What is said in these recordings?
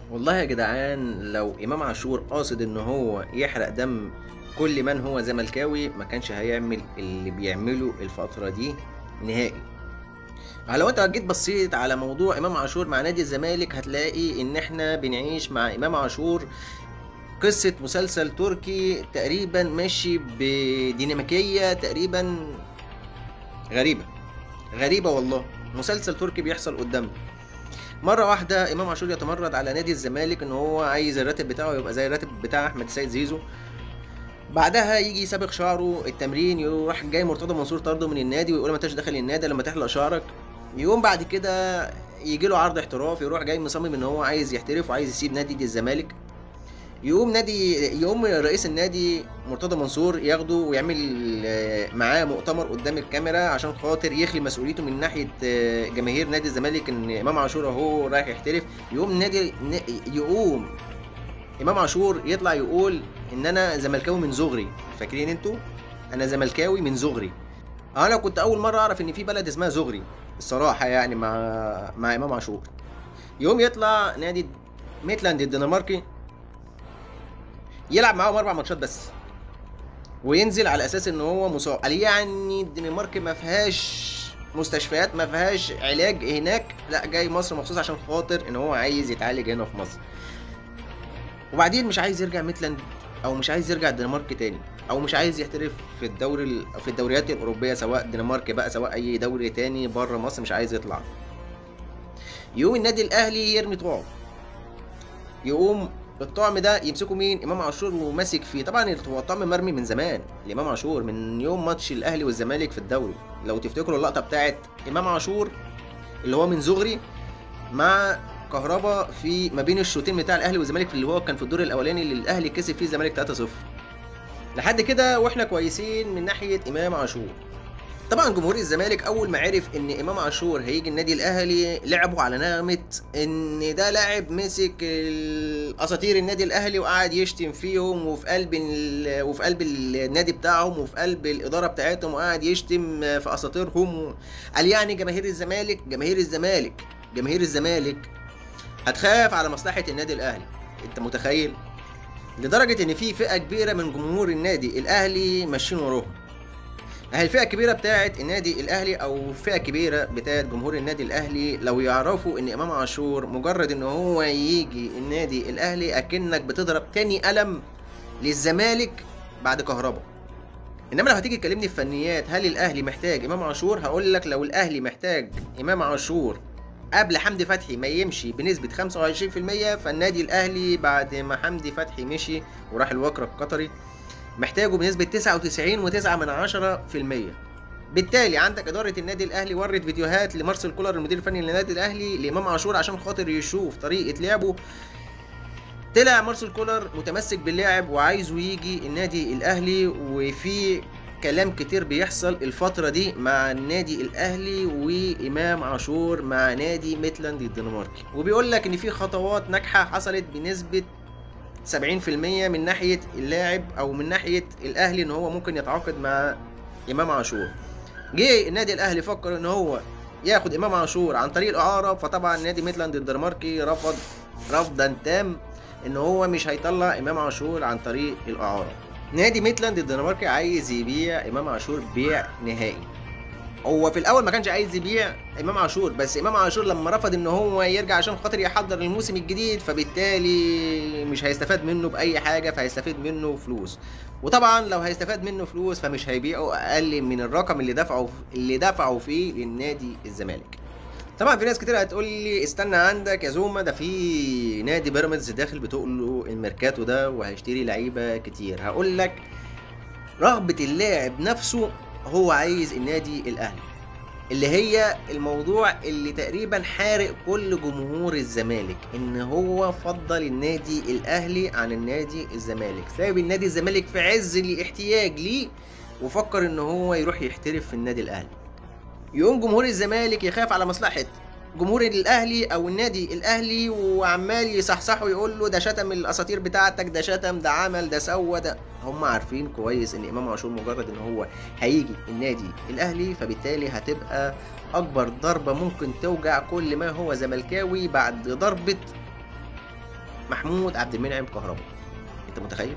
والله يا جدعان لو امام عاشور قاصد ان هو يحرق دم كل من هو زملكاوي ما كانش هيعمل اللي بيعمله الفترة دي نهائي لو انت جيت بصيت على موضوع امام عاشور مع نادي الزمالك هتلاقي ان احنا بنعيش مع امام عاشور قصة مسلسل تركي تقريبا ماشي بديناميكية تقريبا غريبة غريبة والله مسلسل تركي بيحصل قدامنا مرة واحدة إمام عاشور يتمرد على نادي الزمالك إن هو عايز الراتب بتاعه يبقى زي الراتب بتاع أحمد سيد زيزو بعدها يجي يسابق شعره التمرين يروح جاي مرتضى منصور طرده من النادي ويقول ما انتش داخل النادي لما تحلق شعرك يقوم بعد كده يجي له عرض احتراف يروح جاي مصمم ان هو عايز يحترف وعايز يسيب نادي الزمالك يقوم نادي يقوم رئيس النادي مرتضى منصور ياخده ويعمل آه، معاه مؤتمر قدام الكاميرا عشان خاطر يخلي مسؤوليته من ناحيه آه، جماهير نادي الزمالك ان امام عاشور اهو رايح يحترف يقوم نادي ن- يقوم امام عاشور يطلع يقول ان انا زملكاوي من صغري فاكرين انتوا انا زملكاوي من صغري انا كنت اول مره اعرف ان في بلد اسمها زغري الصراحه يعني مع مع امام عاشور يوم يطلع نادي ميتلاند الدنماركي يلعب معاهم اربع ماتشات بس وينزل على اساس ان هو مصاب قال يعني الدنمارك ما فيهاش مستشفيات ما فيهاش علاج هناك لا جاي مصر مخصوص عشان خاطر ان هو عايز يتعالج هنا في مصر وبعدين مش عايز يرجع ميتلاند او مش عايز يرجع الدنمارك تاني او مش عايز يحترف في الدوري ال- في الدوريات الاوروبيه سواء الدنمارك بقى سواء اي دوري تاني بره مصر مش عايز يطلع يقوم النادي الاهلي يرمي طعم يقوم الطعم ده يمسكوا مين امام عاشور وماسك فيه طبعا هو الطعم مرمي من زمان لامام عاشور من يوم ماتش الاهلي والزمالك في الدوري لو تفتكروا اللقطه بتاعت امام عاشور اللي هو من زغري مع كهربا في ما بين الشوطين بتاع الاهلي والزمالك اللي هو كان في الدور الاولاني اللي الاهلي كسب فيه الزمالك 3-0 لحد كده واحنا كويسين من ناحيه امام عاشور طبعا جمهور الزمالك اول ما عرف ان امام عاشور هيجي النادي الاهلي لعبوا على نغمه ان ده لاعب مسك ال- اساطير النادي الاهلي وقعد يشتم فيهم وفي قلب ال- وفي قلب النادي بتاعهم وفي قلب الاداره بتاعتهم وقعد يشتم في اساطيرهم و... قال يعني جماهير الزمالك جماهير الزمالك جماهير الزمالك هتخاف على مصلحه النادي الاهلي انت متخيل لدرجه ان في فئه كبيره من جمهور النادي الاهلي ماشيين وراهم اهي الفئه الكبيره بتاعت النادي الاهلي او فئه كبيره بتاعت جمهور النادي الاهلي لو يعرفوا ان امام عاشور مجرد ان هو يجي النادي الاهلي اكنك بتضرب تاني قلم للزمالك بعد كهربا انما لو هتيجي تكلمني في فنيات هل الاهلي محتاج امام عاشور هقول لك لو الاهلي محتاج امام عاشور قبل حمدي فتحي ما يمشي بنسبة 25% فالنادي الأهلي بعد ما حمدي فتحي مشي وراح الوكرة القطري محتاجه بنسبة 99.9 من عشرة في المية بالتالي عندك إدارة النادي الأهلي ورت فيديوهات لمارسيل كولر المدير الفني للنادي الأهلي لإمام عاشور عشان خاطر يشوف طريقة لعبه طلع مارسيل كولر متمسك باللاعب وعايزه يجي النادي الأهلي وفي كلام كتير بيحصل الفترة دي مع النادي الأهلي وإمام عاشور مع نادي ميتلاند الدنماركي وبيقول لك إن في خطوات ناجحة حصلت بنسبة 70% من ناحيه اللاعب او من ناحيه الاهلي ان هو ممكن يتعاقد مع امام عاشور جه النادي الاهلي فكر ان هو ياخد امام عاشور عن طريق الاعاره فطبعا نادي ميتلاند الدنماركي رفض رفضا تام ان هو مش هيطلع امام عاشور عن طريق الاعاره نادي ميتلاند الدنماركي عايز يبيع امام عاشور بيع نهائي هو في الاول ما كانش عايز يبيع امام عاشور بس امام عاشور لما رفض ان هو يرجع عشان خاطر يحضر الموسم الجديد فبالتالي مش هيستفاد منه باي حاجه فهيستفيد منه فلوس وطبعا لو هيستفاد منه فلوس فمش هيبيعه اقل من الرقم اللي دفعه اللي دفعه فيه للنادي الزمالك طبعا في ناس كتير هتقول لي استنى عندك يا زوما ده في نادي بيراميدز داخل بتقول له الميركاتو ده وهيشتري لعيبه كتير هقول لك رغبه اللاعب نفسه هو عايز النادي الاهلي اللي هي الموضوع اللي تقريبا حارق كل جمهور الزمالك ان هو فضل النادي الاهلي عن النادي الزمالك سايب النادي الزمالك في عز الاحتياج ليه وفكر ان هو يروح يحترف في النادي الاهلي يقوم جمهور الزمالك يخاف على مصلحه جمهور الاهلي او النادي الاهلي وعمال يصحصحه ويقول له ده شتم الاساطير بتاعتك ده شتم ده عمل ده سوى ده هم عارفين كويس ان امام عاشور مجرد ان هو هيجي النادي الاهلي فبالتالي هتبقى اكبر ضربه ممكن توجع كل ما هو زملكاوي بعد ضربه محمود عبد المنعم كهربا انت متخيل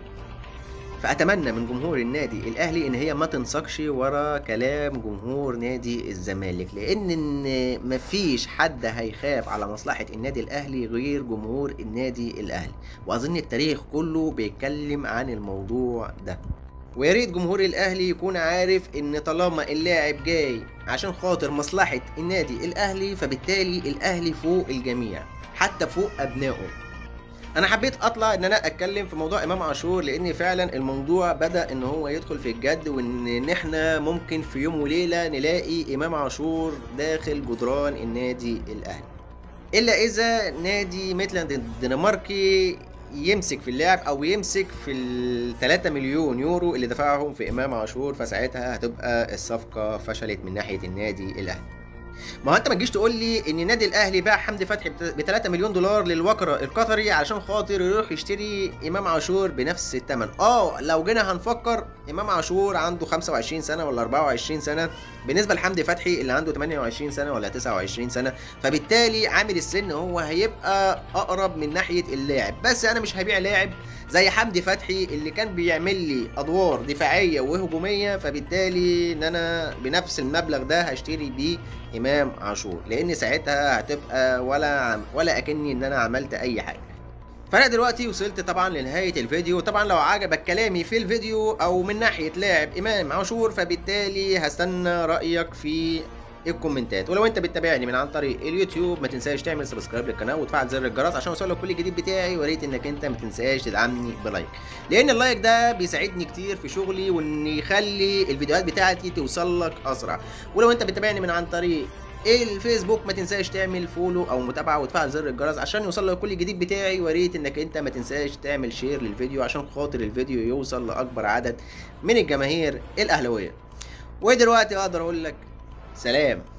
فاتمنى من جمهور النادي الاهلي ان هي ما تنسقش ورا كلام جمهور نادي الزمالك لان ان مفيش حد هيخاف على مصلحه النادي الاهلي غير جمهور النادي الاهلي واظن التاريخ كله بيتكلم عن الموضوع ده ويا ريت جمهور الاهلي يكون عارف ان طالما اللاعب جاي عشان خاطر مصلحه النادي الاهلي فبالتالي الاهلي فوق الجميع حتى فوق ابنائه انا حبيت اطلع ان انا اتكلم في موضوع امام عاشور لان فعلا الموضوع بدا ان هو يدخل في الجد وان احنا ممكن في يوم وليله نلاقي امام عاشور داخل جدران النادي الاهلي الا اذا نادي ميتلاند الدنماركي يمسك في اللعب او يمسك في ال 3 مليون يورو اللي دفعهم في امام عاشور فساعتها هتبقى الصفقه فشلت من ناحيه النادي الاهلي ما هو انت ما تجيش تقول لي ان النادي الاهلي باع حمدي فتحي ب 3 مليون دولار للوكره القطري علشان خاطر يروح يشتري امام عاشور بنفس الثمن اه لو جينا هنفكر امام عاشور عنده 25 سنه ولا 24 سنه بالنسبه لحمدي فتحي اللي عنده 28 سنه ولا 29 سنه فبالتالي عامل السن هو هيبقى اقرب من ناحيه اللاعب بس انا مش هبيع لاعب زي حمدي فتحي اللي كان بيعمل لي ادوار دفاعيه وهجوميه فبالتالي ان انا بنفس المبلغ ده هشتري بيه امام عاشور لان ساعتها هتبقى ولا عم ولا اكني ان انا عملت اي حاجه فانا دلوقتي وصلت طبعا لنهايه الفيديو طبعا لو عجبك كلامي في الفيديو او من ناحيه لاعب امام عاشور فبالتالي هستنى رايك في الكومنتات ولو انت بتتابعني من عن طريق اليوتيوب ما تنساش تعمل سبسكرايب للقناه وتفعل زر الجرس عشان يوصلك كل جديد بتاعي وريت انك انت ما تنساش تدعمني بلايك لان اللايك ده بيساعدني كتير في شغلي وان يخلي الفيديوهات بتاعتي توصل لك اسرع ولو انت بتتابعني من عن طريق الفيسبوك ما تنساش تعمل فولو او متابعه وتفعل زر الجرس عشان يوصل لك كل جديد بتاعي وريت انك انت ما تنساش تعمل شير للفيديو عشان خاطر الفيديو يوصل لاكبر عدد من الجماهير الاهلاويه ودلوقتي اقدر اقول لك سلام